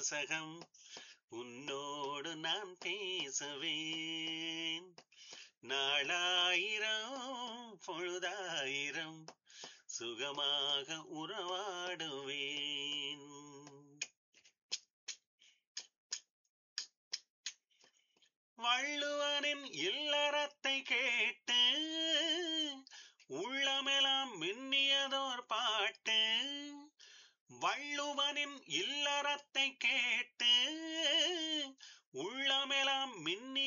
வாசகம் உன்னோடு நான் பேசுவேன் நாளாயிரம் பொழுதாயிரம் சுகமாக உறவாடுவேன் வள்ளுவனின் இல்லறத்தை கேட்டு உள்ளமெல்லாம் மின்னியதோர் பாட்டு வள்ளுவனின் இல்லறத்தை கேட்டு உள்ளமெல்லாம் மின்னி